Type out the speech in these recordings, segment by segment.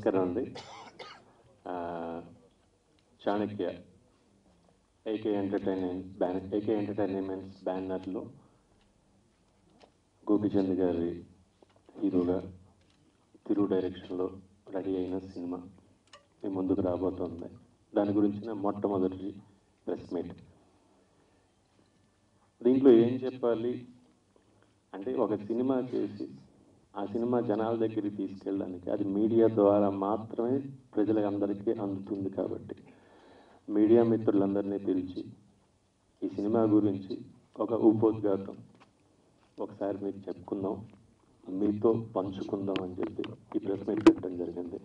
నమస్కారం అండి ఆ, Chanakya AK entertainment ban AK entertainments బ్యానర్లో గోపిచంద్ గారి హీరోగా తిరుగు డైరెక్షన్లో రెడీ అయిన సినిమా మీ ముందుకు రాబోతోంది దాని గురించిన మొట్టమొదటి ప్రెస్ మీట్ దీంట్లో ఏం చెప్పాలి అంటే ఒక సినిమా చేసి ఆ సినిమా జనాల దగ్గరికి తీసుకెళ్ళడానికి అది మీడియా ద్వారా మాత్రమే ప్రజలందరికీ అందుతుంది కాబట్టి మీడియా మిత్రులందరినీ పిలిచి ఈ సినిమా గురించి ఒక ఉపోద్ఘాతం ఒకసారి మీకు చెప్పుకుందాం మీతో పంచుకుందాం అని చెప్పి ఈ ప్రెస్ మీట్ పెట్టడం జరిగింది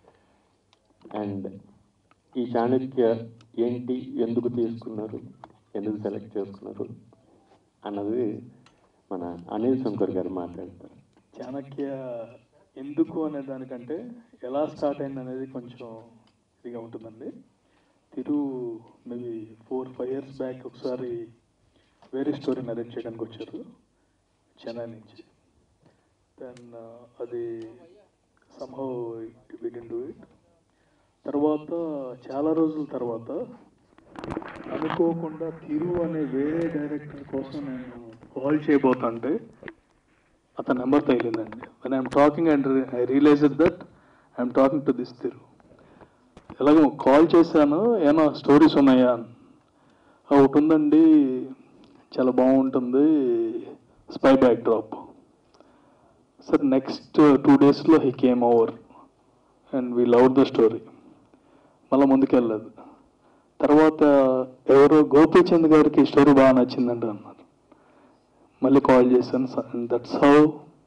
అండ్ ఈ చాణక్య ఏంటి ఎందుకు తీసుకున్నారు ఎందుకు సెలెక్ట్ చేసుకున్నారు అన్నది మన అనిల్ శంకర్ గారు మాట్లాడతారు చాణక్య ఎందుకు అనే దానికంటే ఎలా స్టార్ట్ అయింది అనేది కొంచెం ఇదిగా ఉంటుందండి Thiru maybe four five years back ఒకసారి వేరే స్టోరీ నరేట్ చేయడానికి వచ్చారు చెన్నై నుంచి దెన్ అది సంహౌ విడిన్ డూ ఇట్ తర్వాత చాలా రోజుల తర్వాత అనుకోకుండా తిరు అనే వేరే డైరెక్టర్ కోసం నేను కాల్ చేయబోతుంటే అతని నెంబర్ తగిలిందండి when I'm talking and I realize that I'm talking to this Thiru ఎలాగో కాల్ చేశాను ఏమో స్టోరీస్ ఉన్నాయా అని. "ఆ, ఒకటి ఉందండి చాలా బాగుంటుంది spy backdrop sir next two డేస్లో he came over and we love the story మళ్ళీ ముందుకెళ్ళదు తర్వాత ఎవరో గోపీచంద్ గారికి ఈ స్టోరీ బాగా నచ్చిందంట అన్నారు మళ్ళీ కాల్ చేశాను that's how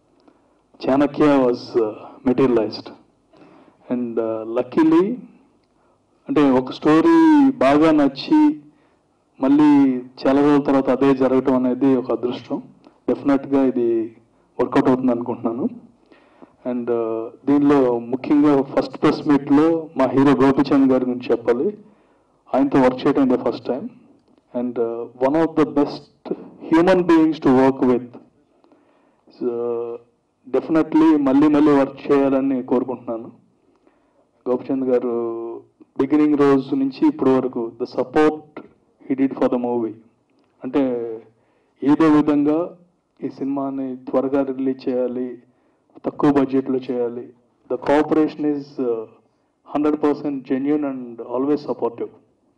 Chanakya was materialized and luckily అంటే ఒక స్టోరీ బాగా నచ్చి మళ్ళీ చాలా రోజుల తర్వాత అదే జరగటం అనేది ఒక అదృష్టం డెఫినెట్గా ఇది వర్కౌట్ అవుతుంది అనుకుంటున్నాను అండ్ దీనిలో ముఖ్యంగా ఫస్ట్ ప్రెస్ మీట్లో మా హీరో గోపిచంద్ గారి గురించి చెప్పాలి ఆయనతో వర్క్ చేయడం ఇదే first time and one of the best human beings to work with so definitely మళ్ళీ మళ్ళీ వర్క్ చేయాలని కోరుకుంటున్నాను గోపిచంద్ గారు బిగినింగ్ రోజు నుంచి ఇప్పటి వరకు the support he did for the movie అంటే ఏదో విధంగా ఈ సినిమాని త్వరగా రిలీజ్ చేయాలి తక్కువ బడ్జెట్లో చేయాలి the cooperation is hundred percent genuine and always supportive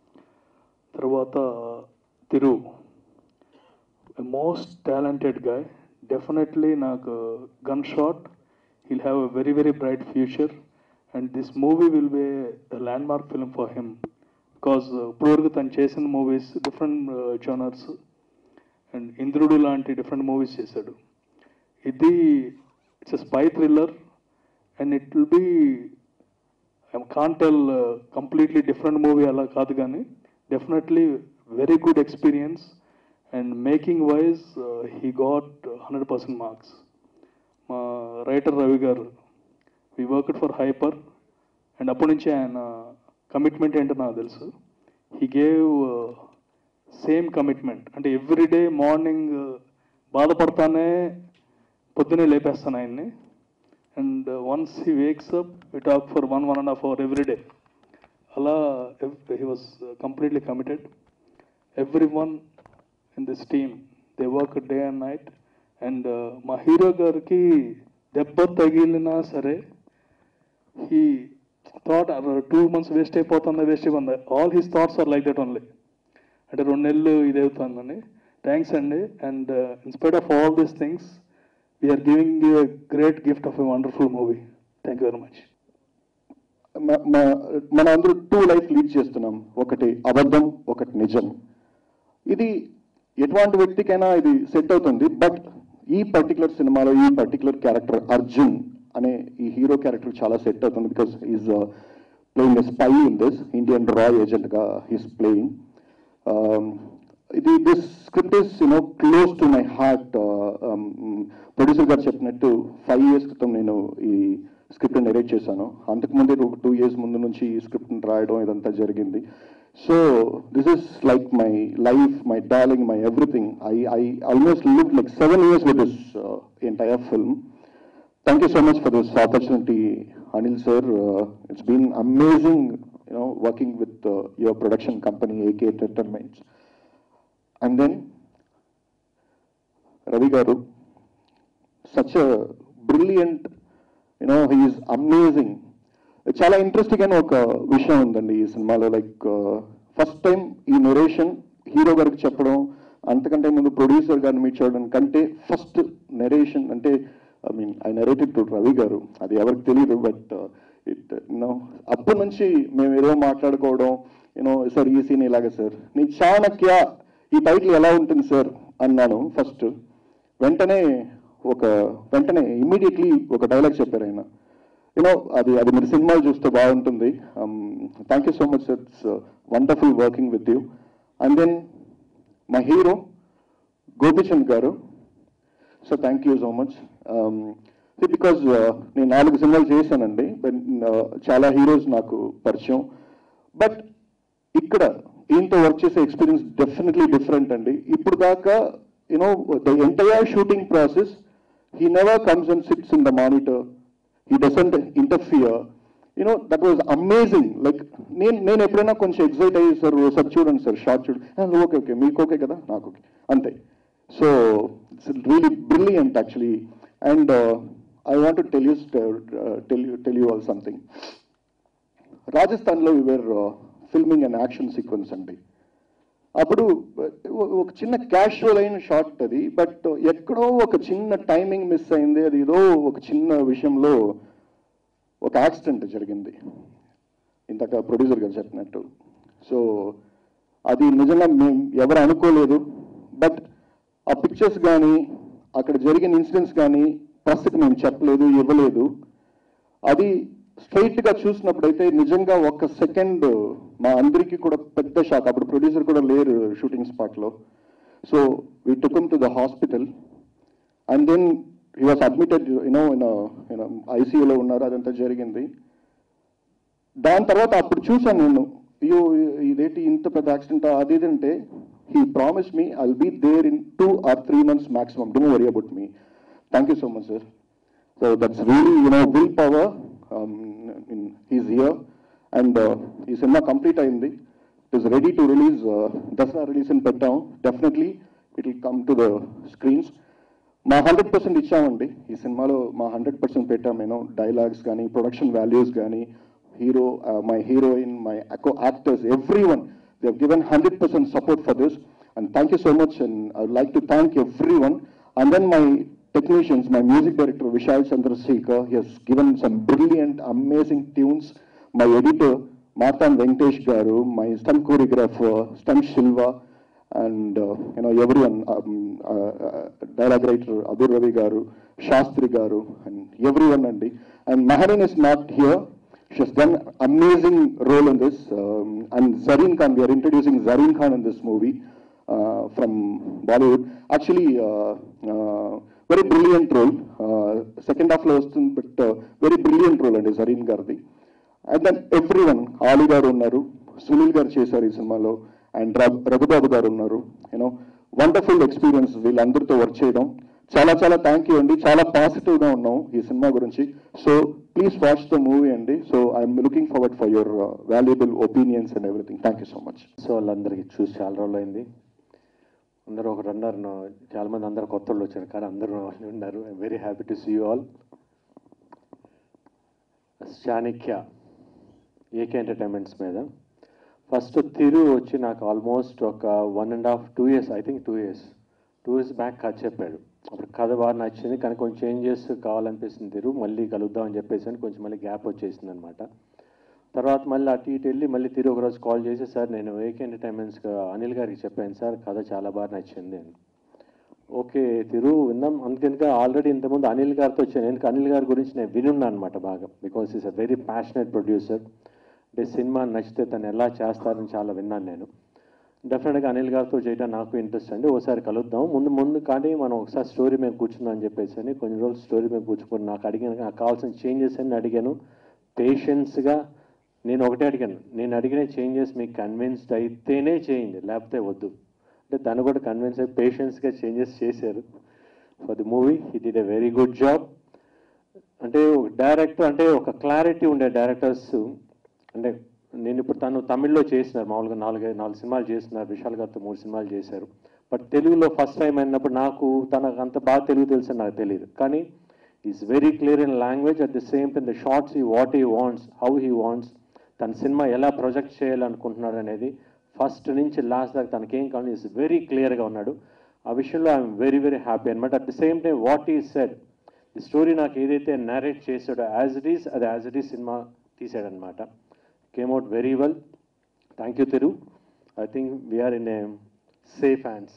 తర్వాత Thiru most talented guy definitely నాకు gunshot he'll have a very very bright future and this movie will be landmark film for him because ఇప్పటివరకు తను చేసిన movies different genres and ఇంద్రుడు లాంటి different movies చేశాడు ఇది it's a spy thriller and it will be I can tell completely different movie అలా కాదు కానీ definitely very good experience and making wise he got hundred percent marks మా writer Ravi garu we worked for Hyper and అప్పటి నుంచి ఆయన commitment ఏంటో నాకు తెలుసు హీ గేవ్ సేమ్ కమిట్మెంట్ అంటే ఎవ్రీడే మార్నింగ్ బాధపడతానే పొద్దునే లేపేస్తాను ఆయన్ని and once he wakes up we talk for one one and half hour everyday అలా he was completely committed every one in this team they work day and night and మా hero గారికి దెబ్బ తగిలినా సరే he thought two months waste అయిపోతుందా waste అయిపోతుందా all his thoughts are like that only అంటే రెండు నెలలు ఇది అవుతుందని థ్యాంక్స్ అండి and in spite of all these things we are giving you great gift of a wonderful movie thank you very much మ- మ- మనం అందరూ టూ లైఫ్ లీడ్ చేస్తున్నాం ఒకటి అబద్ధం ఒకటి నిజం ఇది ఎటువంటి వ్యక్తికైనా ఇది సెట్ అవుతుంది బట్ ఈ పర్టికులర్ సినిమాలో ఈ పర్టికులర్ క్యారెక్టర్ అర్జున్ అనే ఈ హీరో క్యారెక్టర్ చాలా సెట్ అవుతుంది because is playing a spy in this Indian రా ఏజెంట్ గా హీస్ ప్లేయింగ్ ఇది this script is you know close to my heart producer garu చెప్పినట్టు ఫైవ్ ఇయర్స్ క్రితం నేను ఈ స్క్రిప్ట్ నెరేట్ చేశాను అంతకుముందే ఒక టూ ఇయర్స్ ముందు నుంచి ఈ స్క్రిప్ట్ రాయడం ఇదంతా జరిగింది so this is like my life my darling my everything I I almost live like seven years with this entire film thank you so much for this opportunity Anil sir. Uh, it's been amazing, you know, working with uh, your production company, AK Entertainment. And then Ravi Garu, such a brilliant, you know, he is amazing. చాలా interesting అయిన ఒక విషయం ఉందండి ఈ సినిమాలో like first time ఈ narration hero గారికి చెప్పడం అంతకంటే ముందు ప్రొడ్యూసర్ గారిని మీట్ చేయడం కంటే ఫస్ట్ నెరేషన్ అంటే I mean I narrated to Ravi garu అది ఎవరికి తెలియదు బట్ ఇట్ యూనో అప్పటి నుంచి మేము ఏదో మాట్లాడుకోవడం యూనో సార్ ఈ సీన్ ఇలాగే సార్ నీ చాణక్య ఈ టైటిల్ ఎలా ఉంటుంది సార్ అన్నాను ఫస్ట్ వెంటనే ఒక వెంటనే ఇమ్మీడియట్లీ ఒక డైలాగ్ చెప్పారు ఆయన యూనో అది అది మీరు సినిమాలు చూస్తే బాగుంటుంది thank you so much it's wonderful working with you and then మా hero Gopichand garu so thank you so much because నేను నాలుగు సినిమాలు చేశానండి but, uh, చాలా హీరోస్ నాకు పరిచయం బట్ ఇక్కడ ఈయనతో వర్క్ చేసే ఎక్స్పీరియన్స్ డెఫినెట్లీ డిఫరెంట్ అండి ఇప్పుడు దాకా you know the entire shooting process he never comes and sits in the monitor he doesn't interfere you know that was amazing like నేను నేను ఎప్పుడైనా కొంచెం ఎక్సైట్ అయ్యి సార్ సార్ చూడండి సార్ షార్ట్ చూడు ఓకే ఓకే మీకు ఓకే కదా నాకు ఓకే అంతే so it's really brilliant actually and I want tell you tell you tell you all something రాజస్థాన్లో where filming and action sequence అండి అప్పుడు ఒ- ఒక చిన్న క్యాషువల్ అయిన షార్ట్ అది బట్ ఎక్కడో ఒక చిన్న టైమింగ్ మిస్ అయింది అది ఏదో ఒక చిన్న విషయంలో ఒక యాక్సిడెంట్ జరిగింది ఇంతక ప్రొడ్యూసర్ గారు చెప్పినట్టు సో అది నిజంగా మేము ఎవరు అనుకోలేదు బట్ ఆ పిక్చర్స్ కానీ అక్కడ జరిగిన ఇన్సిడెంట్స్ కానీ ప్రస్తుతం మేము చెప్పలేదు ఇవ్వలేదు అది స్ట్రైట్ గా చూసినప్పుడైతే నిజంగా ఒక సెకండ్ మా అందరికీ కూడా పెద్ద షాక్ అప్పుడు ప్రొడ్యూసర్ కూడా లేరు షూటింగ్ స్పాట్ లో so we took him to the hospital and then he was admitted you know you know ఐసీయూలో ఉన్నారు అదంతా జరిగింది దాని తర్వాత అప్పుడు చూసాను నేను అయ్యో ఇదేంటి ఇంత పెద్ద యాక్సిడెంట్ అది ఇది అంటే he promise me I'll be there in two or three months maximum don't worry about me thank you so much sir so that's really you know will power he's here and ఈ సినిమా complete అయింది it is ready to release Dasara release అని పెట్టాం definitely it will come to the screens మా hundred percent ఇచ్చామండి ఈ సినిమాలో మా హండ్రెడ్ పర్సెంట్ పెట్టాం నేను డైలాగ్స్ కానీ ప్రొడక్షన్ వాల్యూస్ కానీ hero my heroine my actors every one they given hundred percent support for this and thank you so much and I would like to thank every one and then my technicians, my music director Vishal Chandrasekhar, he has given some brilliant, amazing tunes. My editor, Marthan Venkatesh Garu, my stunt choreographer, stunt Shilva, and uh, you know everyone, um, uh, uh, dialogue writer Adur Ravi Garu, Shastri Garu, and everyone, Andy. And Maharan is not here. She has done amazing role in this. Um, and Zareen Khan, we are introducing Zareen Khan in this movie uh, from Bollywood. Actually, uh, uh, very brilliant role. Uh, second half లో వస్తుంది but very brilliant role అండి జరీన్ గారిది and then every one Ali garu ఉన్నారు సునీల్ గారు చేశారు ఈ సినిమాలో and Raghubabu garu ఉన్నారు యూనో వండర్ఫుల్ ఎక్స్పీరియన్స్ వీళ్ళందరితో వర్క్ చేయడం చాలా చాలా థ్యాంక్ యూ అండి చాలా పాజిటివ్ గా ఉన్నాం ఈ సినిమా గురించి so please watch the movie అండి so I'm looking forward for your valuable opinions and everything thank you so much so వాళ్ళందరికీ చూసి చాలా రోజులు అయింది అందరూ ఒకరు అన్నారు "నా- చాలా మంది అందరు కొత్త వాళ్ళు వచ్చారు కానీ అందరూ ఉన్నారు I very happy to see you all Chanakya AK entertainments మీద ఫస్ట్ తిరు వచ్చి నాకు ఆల్మోస్ట్ ఒక one and half two years I think two years two years back కథ చెప్పాడు అప్పుడు కథ బాగా నచ్చింది కానీ కొంచెం చేంజెస్ కావాలనిపిస్తుంది తిరు మళ్ళీ కలుద్దాం అని చెప్పేసి అని కొంచెం మళ్ళీ గ్యాప్ వచ్చేసింది అనమాట తర్వాత మళ్ళీ అటు ఇటు వెళ్ళి మళ్ళీ తిరిగి ఒకరోజు కాల్ చేసి సార్ నేను ఏకే ఎంటర్టైన్మెంట్స్ అనిల్ గారికి చెప్పాను సార్ కథ చాలా బాగా నచ్చింది అని ఓకే తిరు విన్నాం అందుకనుక ఆల్రెడీ ఇంతకుముందు అనిల్ గారితో వచ్చాను ఎందుకు అనిల్ గారి గురించి నేను వినున్నాను అనమాట బాగా because is a very passionate producer అంటే సినిమా నచ్చితే తను ఎలా చేస్తారని చాలా విన్నాను నేను డెఫినెట్గా అనిల్ గారితో చేయడం నాకు ఇంట్రెస్ట్ అండి ఒకసారి కలుద్దాం ముందు ముందు కానీ మనం ఒకసారి స్టోరీ మేము కూర్చుందాం అని చెప్పేసి అని కొన్ని రోజులు స్టోరీ మేము కూర్చుకొని నాకు అడిగిన నాకు కావాల్సిన చేంజెస్ అన్ని అడిగాను పేషెన్స్గా నేను ఒకటే అడిగాను నేను అడిగిన చేంజెస్ మీకు కన్విన్స్డ్ అయితేనే చేయండి లేకపోతే వద్దు అంటే తను కూడా కన్విన్స్ అయ్యి పేషెన్స్గా చేంజెస్ చేశారు for the movie he did a very good job అంటే ఒక డైరెక్టర్ అంటే ఒక క్లారిటీ ఉండే డైరెక్టర్స్ అంటే నేను ఇప్పుడు తను తమిళ్లో చేసినారు మామూలుగా నాలుగు నాలుగు సినిమాలు చేస్తున్నారు విశాల్ గారితో మూడు సినిమాలు చేశారు బట్ తెలుగులో ఫస్ట్ టైం అయినప్పుడు నాకు తనకు అంత బాగా తెలుగు తెలుసు నాకు తెలియదు కానీ is very clear in language at the same time the shots ఈ what he wants how he wants తన సినిమా ఎలా ప్రొజెక్ట్ చేయాలనుకుంటున్నాడు అనేది ఫస్ట్ నుంచి లాస్ట్ దాకా తనకేం కావాలి ఈజ్ వెరీ క్లియర్గా ఉన్నాడు ఆ విషయంలో ఐఎమ్ వెరీ వెరీ హ్యాపీ అనమాట at the same time what he said ఈ స్టోరీ నాకు ఏదైతే నరేట్ చేశాడో యాజ్ ఇట్ ఈస్ అది యాజ్ ఇట్ ఈస్ సినిమా తీసాడనమాట came out very well thank you Thiru I think we are in a safe hands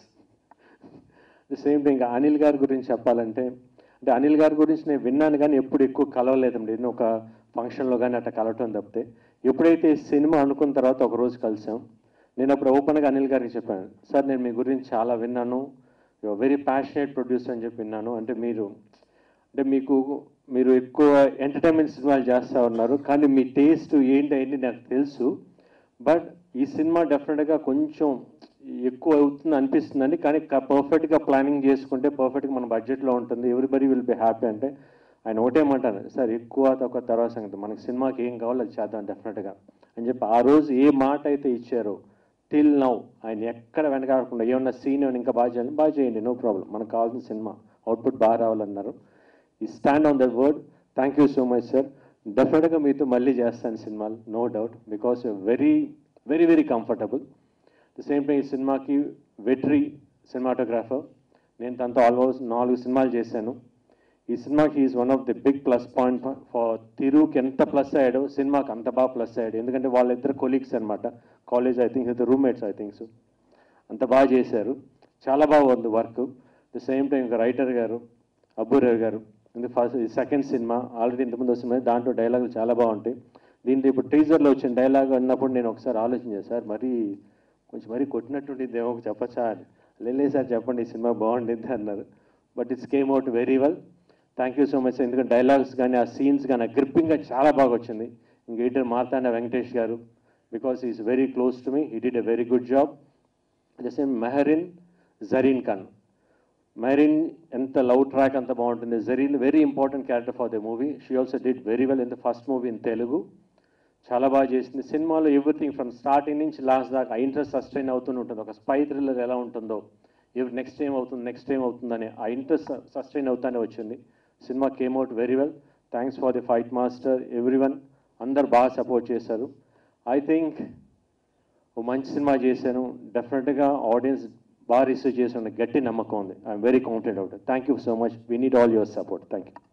the same thing ఇంకా అనిల్ గారి గురించి చెప్పాలంటే అంటే అనిల్ గారి గురించి నేను విన్నాను కానీ ఎప్పుడు ఎక్కువ కలవలేదండి నేను ఒక ఫంక్షన్లో కానీ అట్లా కలవటం తప్పితే ఎప్పుడైతే ఈ సినిమా అనుకున్న తర్వాత ఒక రోజు కలిసాం నేను అప్పుడు ఓపెన్గా అనిల్ గారికి చెప్పాను సార్ నేను మీ గురించి చాలా విన్నాను యు వెరీ ప్యాషనేట్ ప్రొడ్యూసర్ అని చెప్పి విన్నాను అంటే మీరు అంటే మీకు మీరు ఎక్కువ ఎంటర్టైన్మెంట్ సినిమాలు చేస్తూ ఉన్నారు కానీ మీ టేస్ట్ ఏంటి ఏంటి నాకు తెలుసు బట్ ఈ సినిమా డెఫినెట్గా కొంచెం ఎక్కువ అవుతుంది అనిపిస్తుందండి కానీ పర్ఫెక్ట్గా ప్లానింగ్ చేసుకుంటే పర్ఫెక్ట్గా మన బడ్జెట్లో ఉంటుంది ఎవ్రీబడి విల్ బి హ్యాపీ అంటే ఆయన ఒకటేమంటారు సార్ ఎక్కువ తక్కువ తర్వాత సంగతి మనకి సినిమాకి ఏం కావాలో అది చేద్దాం డెఫినెట్గా అని చెప్పి ఆ రోజు ఏ మాట అయితే ఇచ్చారో టిల్ నౌ ఆయన ఎక్కడ వెనకాడకుండా ఏమన్నా సీన్ ఏమైనా ఇంకా బాగా చేయాలి బాగా చేయండి నో ప్రాబ్లం మనకు కావాల్సిన సినిమా అవుట్పుట్ బాగా రావాలన్నారు he stand on that word thank you so much sir డెఫినెట్గా మీతో మళ్ళీ చేస్తాను సినిమాలు no doubt because very very very comfortable the same time ఈ సినిమాకి వెట్రీ సినిమాటోగ్రాఫర్ నేను తనతో ఆల్మోస్ట్ నాలుగు సినిమాలు చేశాను ఈ సినిమాకి is one of the big plus point for తిరుకి ఎంత ప్లస్ అయ్యాడో సినిమాకి అంత బాగా ప్లస్ అయ్యాడు ఎందుకంటే వాళ్ళిద్దరు కొలీగ్స్ అనమాట కాలేజ్ ఐ థింక్ ఇది రూమ్మేట్స్ ఐ థింక్ సో అంత బాగా చేశారు చాలా బాగా ఉంది వర్క్ ది సేమ్ టైం ఇంకా రైటర్ గారు అబ్బూరావు గారు ఇది ఫస్ట్ సెకండ్ సినిమా ఆల్రెడీ ఇంతకుముందు వస్తుంది దాంట్లో డైలాగులు చాలా బాగుంటాయి దీంట్లో ఇప్పుడు టీజర్లో వచ్చిన డైలాగ్ అన్నప్పుడు నేను ఒకసారి ఆలోచించాను సార్ మరీ కొంచెం మరీ కొట్టినట్టుండి ఏమో చెప్పచ్చా అని లేదు సార్ చెప్పండి ఈ సినిమా బాగుండిద్ది అన్నారు but it's came out very well thank you so much ఎందుకంటే డైలాగ్స్ కానీ ఆ సీన్స్ కానీ ఆ గ్రిప్పింగ్గా చాలా బాగా వచ్చింది ఇంక editor Marthanda Venkatesh garu because is very close to me he did a very good job the same Mehreen Zareen Khan Mehreen ఎంత లవ్ ట్రాక్ అంత బాగుంటుంది Zareen very important character for the movie she also did very well in the first movie in Telugu చాలా బాగా చేసింది సినిమాలో everything from starting నుంచి last దాకా ఆ ఇంట్రెస్ట్ సస్టైన్ అవుతూనే ఉంటుంది ఒక స్పై థ్రిల్లర్ ఎలా ఉంటుందో ఎవరు నెక్స్ట్ టైం అవుతుంది నెక్స్ట్ టైం అవుతుందని ఆ ఇంట్రెస్ట్ సస్టైన్ అవుతానే వచ్చింది సినిమా came out very well thanks for the fight master every one అందరు బాగా సపోర్ట్ చేశారు ఐ థింక్ ఓ మంచి సినిమా చేశాను డెఫినెట్గా ఆడియన్స్ బాగా రిసీవ్ చేసిన గట్టి నమ్మకం ఉంది I'm very confident out thank you so much we need all your support thank you